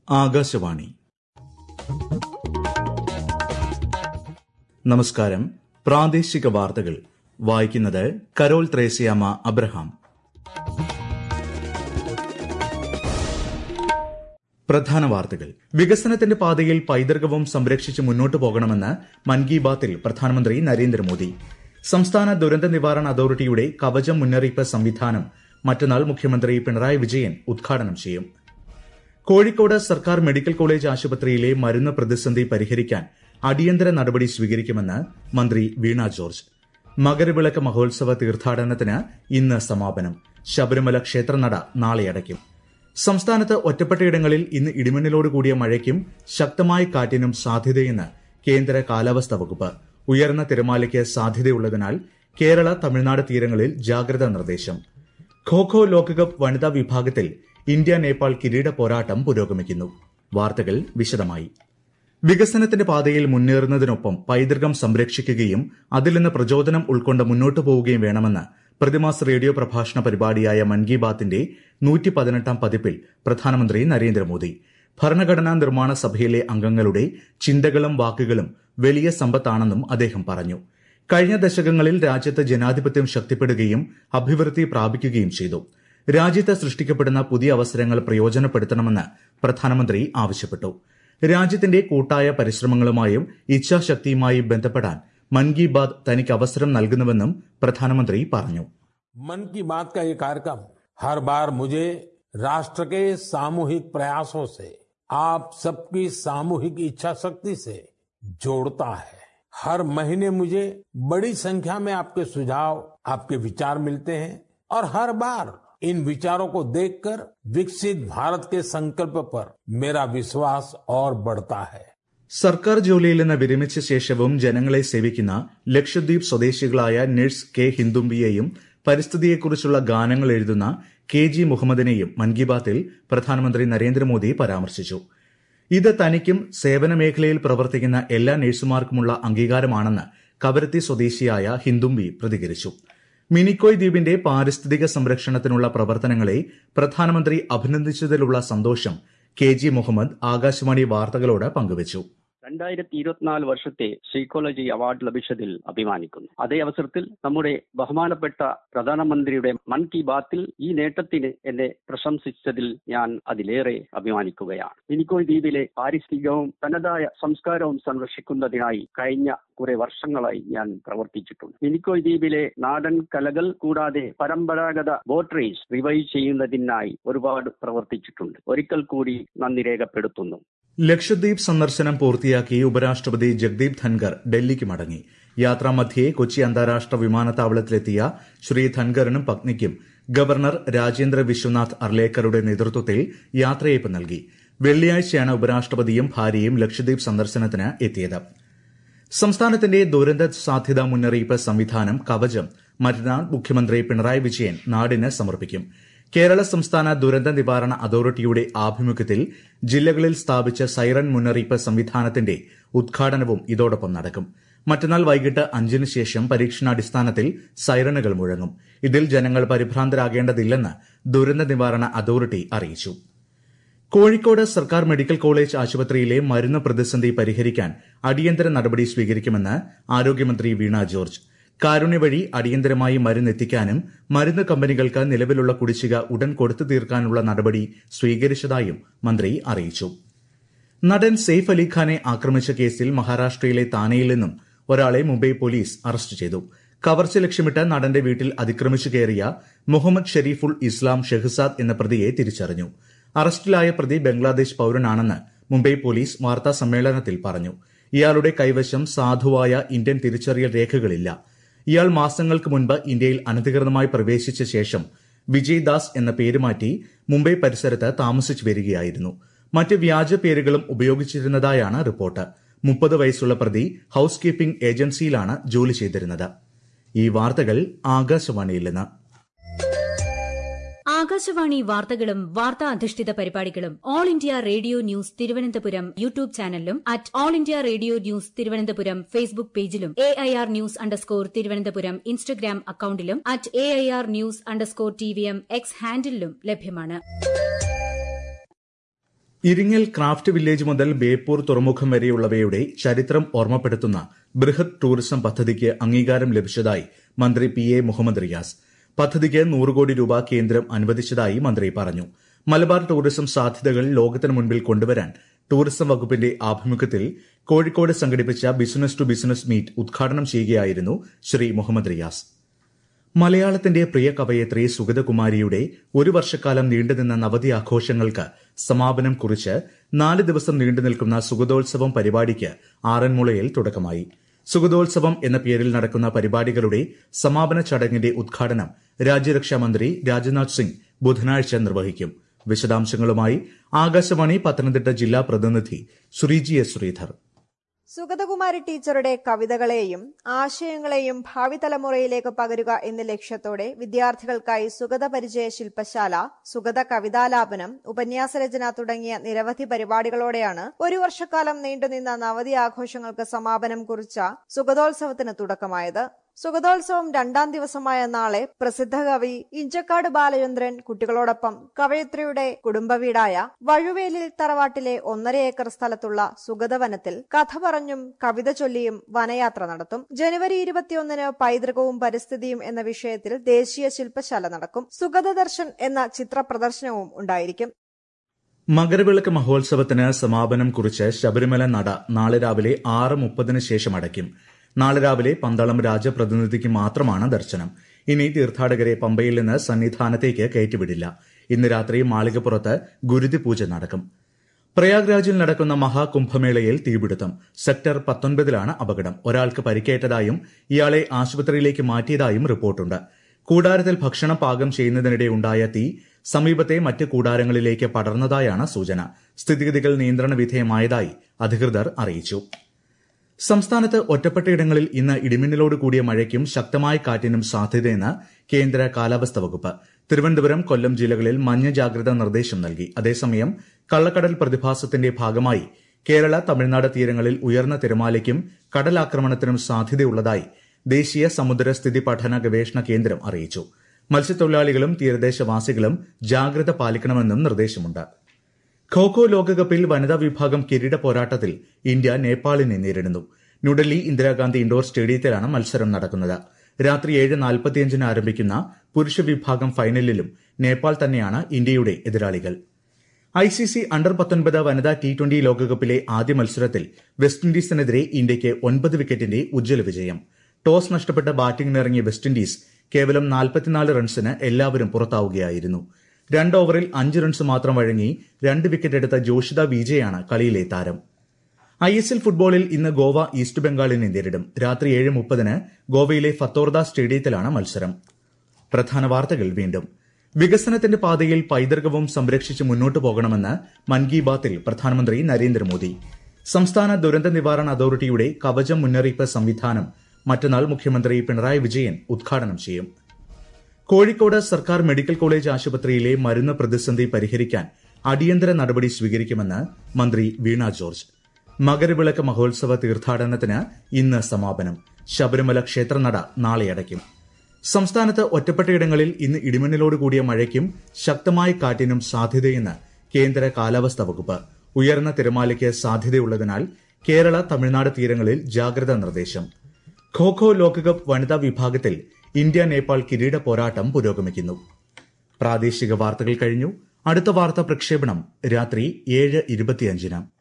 ആകാശവാണി നമസ്കാരം പ്രാദേശിക വാർത്തകൾ വായിക്കുന്നത് കരോൾ ത്രേസ്യാമ അബ്രഹാം പ്രധാന വാർത്തകൾ വികസനത്തിന്റെ പാതയിൽ പൈതൃകവും സംരക്ഷിച്ച് മുന്നോട്ടു പോകണമെന്ന് മൻ കി ബാത്തിൽ പ്രധാനമന്ത്രി നരേന്ദ്രമോദി സംസ്ഥാന ദുരന്ത നിവാരണ അതോറിറ്റിയുടെ കവചം മുന്നറിയിപ്പ് സംവിധാനം മറ്റന്നാൾ മുഖ്യമന്ത്രി പിണറായി വിജയൻ ഉദ്ഘാടനം ചെയ്യും കോഴിക്കോട് സർക്കാർ മെഡിക്കൽ കോളേജ് ആശുപത്രിയിലെ മരുന്ന് പ്രതിസന്ധി പരിഹരിക്കാൻ അടിയന്തര നടപടി സ്വീകരിക്കുമെന്ന് മന്ത്രി വീണ ജോർജ് മകരവിളക്ക് മഹോത്സവ തീർത്ഥാടനത്തിന് ഇന്ന് സമാപനം ശബരിമല ക്ഷേത്രനട നാളെ അടയ്ക്കും സംസ്ഥാനത്ത് ഒറ്റപ്പെട്ടയിടങ്ങളിൽ ഇന്ന് ഇടിമിന്നലോട് കൂടിയ മഴയ്ക്കും ശക്തമായ കാറ്റിനും സാധ്യതയെന്ന് കേന്ദ്ര കാലാവസ്ഥാ വകുപ്പ് ഉയർന്ന തിരമാലയ്ക്ക് സാധ്യതയുള്ളതിനാൽ കേരള തമിഴ്നാട് തീരങ്ങളിൽ ജാഗ്രതാ നിർദ്ദേശം ഖോഖോ ലോകകപ്പ് വനിതാ വിഭാഗത്തിൽ ഇന്ത്യ നേപ്പാൾ കിരീട പോരാട്ടം പുരോഗമിക്കുന്നു വാർത്തകൾ വിശദമായി വികസനത്തിന്റെ പാതയിൽ മുന്നേറുന്നതിനൊപ്പം പൈതൃകം സംരക്ഷിക്കുകയും അതിൽ നിന്ന് പ്രചോദനം ഉൾക്കൊണ്ട് മുന്നോട്ടു പോവുകയും വേണമെന്ന് പ്രതിമാസ റേഡിയോ പ്രഭാഷണ പരിപാടിയായ മൻ കി ബാത്തിന്റെ നൂറ്റി പതിനെട്ടാം പതിപ്പിൽ പ്രധാനമന്ത്രി നരേന്ദ്രമോദി ഭരണഘടനാ നിർമ്മാണ സഭയിലെ അംഗങ്ങളുടെ ചിന്തകളും വാക്കുകളും വലിയ സമ്പത്താണെന്നും അദ്ദേഹം പറഞ്ഞു കഴിഞ്ഞ ദശകങ്ങളിൽ രാജ്യത്ത് ജനാധിപത്യം ശക്തിപ്പെടുകയും അഭിവൃദ്ധി പ്രാപിക്കുകയും ചെയ്തു രാജ്യത്ത് സൃഷ്ടിക്കപ്പെടുന്ന പുതിയ അവസരങ്ങൾ പ്രയോജനപ്പെടുത്തണമെന്ന് പ്രധാനമന്ത്രി ആവശ്യപ്പെട്ടു രാജ്യത്തിന്റെ കൂട്ടായ പരിശ്രമങ്ങളുമായും ഇച്ഛാശക്തിയുമായും ബന്ധപ്പെടാൻ മൻ കി ബാത് തനിക്ക് അവസരം നൽകുന്നുവെന്നും പ്രധാനമന്ത്രി പറഞ്ഞു मन की बात का ये कार्यक्रम हर बार मुझे राष्ट्र के सामूहिक प्रयासों से आप सबकी सामूहिक इच्छा शक्ति से जोड़ता है हर महीने मुझे बड़ी संख्या में आपके सुझाव आपके विचार मिलते हैं और हर बार इन विचारों को देखकर विकसित भारत के संकल्प पर मेरा विश्वास और बढ़ता है സർക്കാർ ജോലിയിൽ നിന്ന് വിരമിച്ച ശേഷവും ജനങ്ങളെ സേവിക്കുന്ന ലക്ഷദ്വീപ് സ്വദേശികളായ നഴ്സ് കെ ഹിന്ദുംബിയെയും പരിസ്ഥിതിയെക്കുറിച്ചുള്ള ഗാനങ്ങൾ എഴുതുന്ന കെ ജി മുഹമ്മദിനെയും മൻ കി ബാത്തിൽ പ്രധാനമന്ത്രി നരേന്ദ്രമോദി പരാമർശിച്ചു ഇത് തനിക്കും സേവന മേഖലയിൽ പ്രവർത്തിക്കുന്ന എല്ലാ നഴ്സുമാർക്കുമുള്ള അംഗീകാരമാണെന്ന് കവരത്തി സ്വദേശിയായ ഹിന്ദുംബി പ്രതികരിച്ചു മിനിക്കോയ് ദ്വീപിന്റെ പാരിസ്ഥിതിക സംരക്ഷണത്തിനുള്ള പ്രവർത്തനങ്ങളെ പ്രധാനമന്ത്രി അഭിനന്ദിച്ചതിലുള്ള സന്തോഷം കെ ജി മുഹമ്മദ് ആകാശവാണി വാർത്തകളോട് പങ്കുവച്ചു രണ്ടായിരത്തി ഇരുപത്തിനാല് വർഷത്തെ സൈക്കോളജി അവാർഡ് ലഭിച്ചതിൽ അഭിമാനിക്കുന്നു അതേ അവസരത്തിൽ നമ്മുടെ ബഹുമാനപ്പെട്ട പ്രധാനമന്ത്രിയുടെ മൻ കി ബാത്തിൽ ഈ നേട്ടത്തിന് എന്നെ പ്രശംസിച്ചതിൽ ഞാൻ അതിലേറെ അഭിമാനിക്കുകയാണ് മിനിക്കോയ് ദ്വീപിലെ പാരിസ്ഥിതികവും തനതായ സംസ്കാരവും സംരക്ഷിക്കുന്നതിനായി കഴിഞ്ഞ കുറെ വർഷങ്ങളായി ഞാൻ പ്രവർത്തിച്ചിട്ടുണ്ട് മിനിക്കോയ് ദ്വീപിലെ നാടൻ കലകൾ കൂടാതെ പരമ്പരാഗത ബോട്ട് റേസ് റിവൈവ് ചെയ്യുന്നതിനായി ഒരുപാട് പ്രവർത്തിച്ചിട്ടുണ്ട് ഒരിക്കൽ കൂടി നന്ദി രേഖപ്പെടുത്തുന്നു ലക്ഷദ്വീപ് സന്ദർശനം പൂർത്തിയാക്കി ഉപരാഷ്ട്രപതി ജഗ്ദീപ് ധൻകർ ഡൽഹിക്ക് മടങ്ങി യാത്രാമധ്യേ കൊച്ചി അന്താരാഷ്ട്ര വിമാനത്താവളത്തിലെത്തിയ ശ്രീ ധൻകറിനും പത്നിക്കും ഗവർണർ രാജേന്ദ്ര വിശ്വനാഥ് അർലേക്കറുടെ നേതൃത്വത്തിൽ യാത്രയയപ്പ് നൽകി വെള്ളിയാഴ്ചയാണ് ഉപരാഷ്ട്രപതിയും ഭാര്യയും ലക്ഷദ്വീപ് സന്ദർശനത്തിന് എത്തിയത് സംസ്ഥാനത്തിന്റെ ദുരന്ത സാധ്യതാ മുന്നറിയിപ്പ് സംവിധാനം കവചം മറ്റന്നാൾ മുഖ്യമന്ത്രി പിണറായി വിജയൻ നാടിന് സമർപ്പിക്കും കേരള സംസ്ഥാന ദുരന്ത നിവാരണ അതോറിറ്റിയുടെ ആഭിമുഖ്യത്തിൽ ജില്ലകളിൽ സ്ഥാപിച്ച സൈറൺ മുന്നറിയിപ്പ് സംവിധാനത്തിന്റെ ഉദ്ഘാടനവും ഇതോടൊപ്പം നടക്കും മറ്റന്നാൾ വൈകിട്ട് അഞ്ചിന് ശേഷം പരീക്ഷണാടിസ്ഥാനത്തിൽ സൈറണുകൾ മുഴങ്ങും ഇതിൽ ജനങ്ങൾ പരിഭ്രാന്തരാകേണ്ടതില്ലെന്ന് ദുരന്ത നിവാരണ അതോറിറ്റി അറിയിച്ചു കോഴിക്കോട് സർക്കാർ മെഡിക്കൽ കോളേജ് ആശുപത്രിയിലെ മരുന്ന് പ്രതിസന്ധി പരിഹരിക്കാൻ അടിയന്തര നടപടി സ്വീകരിക്കുമെന്ന് ആരോഗ്യമന്ത്രി വീണ ജോർജ് കാരുണ്യ വഴി അടിയന്തരമായി മരുന്ന് എത്തിക്കാനും മരുന്ന് കമ്പനികൾക്ക് നിലവിലുള്ള കുടിശ്ശിക ഉടൻ കൊടുത്തു തീർക്കാനുള്ള നടപടി സ്വീകരിച്ചതായും മന്ത്രി അറിയിച്ചു നടൻ സെയ്ഫ് അലിഖാനെ ആക്രമിച്ച കേസിൽ മഹാരാഷ്ട്രയിലെ താനെയിൽ നിന്നും ഒരാളെ മുംബൈ പോലീസ് അറസ്റ്റ് ചെയ്തു കവർച്ച ലക്ഷ്യമിട്ട് നടന്റെ വീട്ടിൽ അതിക്രമിച്ചു കയറിയ മുഹമ്മദ് ഷെരീഫുൾ ഇസ്ലാം ഷെഹ്സാദ് എന്ന പ്രതിയെ തിരിച്ചറിഞ്ഞു അറസ്റ്റിലായ പ്രതി ബംഗ്ലാദേശ് പൌരനാണെന്ന് മുംബൈ പോലീസ് വാർത്താ സമ്മേളനത്തിൽ പറഞ്ഞു ഇയാളുടെ കൈവശം സാധുവായ ഇന്ത്യൻ തിരിച്ചറിയൽ രേഖകളില്ല ഇയാൾ മാസങ്ങൾക്ക് മുൻപ് ഇന്ത്യയിൽ അനധികൃതമായി പ്രവേശിച്ച ശേഷം വിജയ് ദാസ് എന്ന പേര് മാറ്റി മുംബൈ പരിസരത്ത് താമസിച്ചു വരികയായിരുന്നു മറ്റ് വ്യാജ പേരുകളും ഉപയോഗിച്ചിരുന്നതായാണ് റിപ്പോർട്ട് മുപ്പത് വയസ്സുള്ള പ്രതി ഹൌസ് കീപ്പിംഗ് ഏജൻസിയിലാണ് ജോലി ചെയ്തിരുന്നത് ഈ വാർത്തകൾ ആകാശവാണിയിൽ നിന്ന് ആകാശവാണി വാർത്തകളും വാർത്താ അധിഷ്ഠിത പരിപാടികളും All India Radio news Thiruvananthapuram YouTube ചാനലിലും at All India Radio news Thiruvananthapuram Facebook പേജിലും A I R news underscore Thiruvananthapuram Instagram അക്കൌണ്ടിലും at A I R news underscore T V M X ഹാൻഡിലും ലഭ്യമാണ് ഇരിങ്ങൽ ക്രാഫ്റ്റ് വില്ലേജ് മുതൽ ബേപ്പൂർ തുറമുഖം വരെയുള്ളവയുടെ ചരിത്രം ഓർമ്മപ്പെടുത്തുന്ന ബൃഹത് ടൂറിസം പദ്ധതിക്ക് അംഗീകാരം ലഭിച്ചതായി മന്ത്രി പി എ മുഹമ്മദ് റിയാസ് പദ്ധതിക്ക് നൂറ് കോടി രൂപ കേന്ദ്രം അനുവദിച്ചതായി മന്ത്രി പറഞ്ഞു മലബാർ ടൂറിസം സാധ്യതകൾ ലോകത്തിന് മുൻപിൽ കൊണ്ടുവരാൻ ടൂറിസം വകുപ്പിന്റെ ആഭിമുഖ്യത്തിൽ കോഴിക്കോട് സംഘടിപ്പിച്ച ബിസിനസ് ടു ബിസിനസ് മീറ്റ് ഉദ്ഘാടനം ചെയ്യുകയായിരുന്നു ശ്രീ മുഹമ്മദ് റിയാസ് മലയാളത്തിന്റെ പ്രിയ കവയത്രി സുഗതകുമാരിയുടെ ഒരു വർഷക്കാലം നീണ്ടുനിന്ന നവതി ആഘോഷങ്ങൾക്ക് സമാപനം കുറിച്ച് നാല് ദിവസം നീണ്ടുനിൽക്കുന്ന സുഗതോത്സവം പരിപാടിക്ക് ആറന്മുളയിൽ തുടക്കമായി സുഗതോത്സവം എന്ന പേരിൽ നടക്കുന്ന പരിപാടികളുടെ സമാപന ചടങ്ങിന്റെ ഉദ്ഘാടനം രാജ്യരക്ഷാമന്ത്രി രാജ്നാഥ് സിംഗ് ബുധനാഴ്ച നിർവഹിക്കും വിശദാംശങ്ങളുമായി ആകാശവാണി പത്തനംതിട്ട ജില്ലാ പ്രതിനിധി ശ്രീജി എസ് ശ്രീധർ സുഗതകുമാരി ടീച്ചറുടെ കവിതകളെയും ആശയങ്ങളെയും ഭാവി തലമുറയിലേക്ക് പകരുക എന്ന ലക്ഷ്യത്തോടെ വിദ്യാർത്ഥികൾക്കായി സുഗത പരിചയ ശില്പശാല സുഗത കവിതാലാപനം ഉപന്യാസരചന തുടങ്ങിയ നിരവധി പരിപാടികളോടെയാണ് ഒരു വർഷക്കാലം നീണ്ടുനിന്ന നവതി ആഘോഷങ്ങൾക്ക് സമാപനം കുറിച്ച സുഗതോത്സവത്തിന് തുടക്കമായത് സുഗതോത്സവം രണ്ടാം ദിവസമായ നാളെ പ്രസിദ്ധ കവി ഇഞ്ചക്കാട് ബാലചന്ദ്രൻ കുട്ടികളോടൊപ്പം കവയത്രിയുടെ കുടുംബവീടായ വഴുവേലിൽ തറവാട്ടിലെ ഒന്നര ഏക്കർ സ്ഥലത്തുള്ള സുഗതവനത്തിൽ കഥ പറഞ്ഞും കവിത ചൊല്ലിയും വനയാത്ര നടത്തും ജനുവരി ഇരുപത്തിയൊന്നിന് പൈതൃകവും പരിസ്ഥിതിയും എന്ന വിഷയത്തിൽ ദേശീയ ശില്പശാല നടക്കും സുഗത ദർശൻ എന്ന ചിത്ര പ്രദർശനവും ഉണ്ടായിരിക്കും മകരവിളക്ക് മഹോത്സവത്തിന് സമാപനം കുറിച്ച് ശബരിമല നട നാളെ രാവിലെ ആറ് മുപ്പതിന് ശേഷം അടയ്ക്കും നാളെ രാവിലെ പന്തളം രാജപ്രതിനിധിക്ക് മാത്രമാണ് ദർശനം ഇനി തീർത്ഥാടകരെ പമ്പയിൽ നിന്ന് സന്നിധാനത്തേക്ക് കയറ്റിവിടില്ല ഇന്ന് രാത്രി മാളികപ്പുറത്ത് ഗുരുതി പൂജ നടക്കും പ്രയാഗ്രാജിൽ നടക്കുന്ന മഹാകുംഭമേളയിൽ തീപിടുത്തം സെക്ടർ പത്തൊൻപതിലാണ് അപകടം ഒരാൾക്ക് പരിക്കേറ്റതായും ഇയാളെ ആശുപത്രിയിലേക്ക് മാറ്റിയതായും റിപ്പോർട്ടുണ്ട് കൂടാരത്തിൽ ഭക്ഷണം പാകം ചെയ്യുന്നതിനിടെ ഉണ്ടായ തീ സമീപത്തെ മറ്റ് കൂടാരങ്ങളിലേക്ക് പടർന്നതായാണ് സൂചന സ്ഥിതിഗതികൾ നിയന്ത്രണ വിധേയമായതായി അധികൃതർ അറിയിച്ചു സംസ്ഥാനത്ത് ഒറ്റപ്പെട്ടയിടങ്ങളിൽ ഇന്ന് ഇടിമിന്നലോട് കൂടിയ മഴയ്ക്കും ശക്തമായ കാറ്റിനും സാധ്യതയെന്ന് കേന്ദ്ര കാലാവസ്ഥാ വകുപ്പ് തിരുവനന്തപുരം കൊല്ലം ജില്ലകളിൽ മഞ്ഞ ജാഗ്രതാ നിർദ്ദേശം നൽകി അതേസമയം കള്ളക്കടൽ പ്രതിഭാസത്തിന്റെ ഭാഗമായി കേരള തമിഴ്നാട് തീരങ്ങളിൽ ഉയർന്ന തിരമാലയ്ക്കും കടലാക്രമണത്തിനും സാധ്യതയുള്ളതായി ദേശീയ സമുദ്ര സ്ഥിതി പഠന ഗവേഷണ കേന്ദ്രം അറിയിച്ചു മത്സ്യത്തൊഴിലാളികളും തീരദേശവാസികളും ജാഗ്രത പാലിക്കണമെന്നും നിർദ്ദേശമുണ്ട് ഖോഖോ ലോകകപ്പിൽ വനിതാ വിഭാഗം കിരീട പോരാട്ടത്തിൽ ഇന്ത്യ നേപ്പാളിനെ നേരിടുന്നു ന്യൂഡൽഹി ഇന്ദിരാഗാന്ധി ഇൻഡോർ സ്റ്റേഡിയത്തിലാണ് മത്സരം നടക്കുന്നത് രാത്രി ഏഴ് നാൽപ്പത്തിയഞ്ചിന് ആരംഭിക്കുന്ന പുരുഷ വിഭാഗം ഫൈനലിലും നേപ്പാൾ തന്നെയാണ് ഇന്ത്യയുടെ എതിരാളികൾ ഐസിസി അണ്ടർ പത്തൊൻപത് വനിതാ ടി ട്വന്റി ലോകകപ്പിലെ ആദ്യ മത്സരത്തിൽ വെസ്റ്റ് ഇൻഡീസിനെതിരെ ഇന്ത്യയ്ക്ക് ഒൻപത് വിക്കറ്റിന്റെ ഉജ്ജ്വല വിജയം ടോസ് നഷ്ടപ്പെട്ട ബാറ്റിംഗിനിറങ്ങിയ വെസ്റ്റ് ഇൻഡീസ് കേവലം നാൽപ്പത്തിനാല് റൺസിന് എല്ലാവരും പുറത്താവുകയായിരുന്നു രണ്ട് ഓവറിൽ അഞ്ച് റൺസ് മാത്രം വഴങ്ങി രണ്ട് വിക്കറ്റ് എടുത്ത ജോഷിത വിജയാണ് കളിയിലെ താരം ഐ എസ് എൽ ഫുട്ബോളിൽ ഇന്ന് ഗോവ ഈസ്റ്റ് ബംഗാളിനെ നേരിടും രാത്രി ഏഴ് മുപ്പതിന് ഗോവയിലെ ഫത്തോർദ സ്റ്റേഡിയത്തിലാണ് മത്സരം പ്രധാന വാർത്തകൾ വീണ്ടും വികസനത്തിന്റെ പാതയിൽ പൈതൃകവും സംരക്ഷിച്ച് മുന്നോട്ടു പോകണമെന്ന് മൻ കി ബാത്തിൽ പ്രധാനമന്ത്രി നരേന്ദ്രമോദി സംസ്ഥാന ദുരന്ത നിവാരണ അതോറിറ്റിയുടെ കവചം മുന്നറിയിപ്പ് സംവിധാനം മറ്റന്നാൾ മുഖ്യമന്ത്രി പിണറായി വിജയൻ ഉദ്ഘാടനം ചെയ്യും കോഴിക്കോട് സർക്കാർ മെഡിക്കൽ കോളേജ് ആശുപത്രിയിലെ മരുന്ന് പ്രതിസന്ധി പരിഹരിക്കാൻ അടിയന്തര നടപടി സ്വീകരിക്കുമെന്ന് മന്ത്രി വീണ ജോർജ് മകരവിളക്ക് മഹോത്സവ തീർത്ഥാടനത്തിന് ഇന്ന് സമാപനം ശബരിമല ക്ഷേത്രനട നാളെ അടയ്ക്കും സംസ്ഥാനത്ത് ഒറ്റപ്പെട്ടയിടങ്ങളിൽ ഇന്ന് ഇടിമിന്നലോട് കൂടിയ മഴയ്ക്കും ശക്തമായ കാറ്റിനും സാധ്യതയെന്ന് കേന്ദ്ര കാലാവസ്ഥാ വകുപ്പ് ഉയർന്ന തിരമാലയ്ക്ക് സാധ്യതയുള്ളതിനാൽ കേരള തമിഴ്നാട് തീരങ്ങളിൽ ജാഗ്രതാ നിർദ്ദേശം ഖോഖോ ലോകകപ്പ് വനിതാ വിഭാഗത്തിൽ ഇന്ത്യ നേപ്പാൾ കിരീട പോരാട്ടം പുരോഗമിക്കുന്നു പ്രാദേശിക വാർത്തകൾ കഴിഞ്ഞു അടുത്ത വാർത്താ പ്രക്ഷേപണം രാത്രി ഏഴ് ഇരുപത്തിയഞ്ചിന്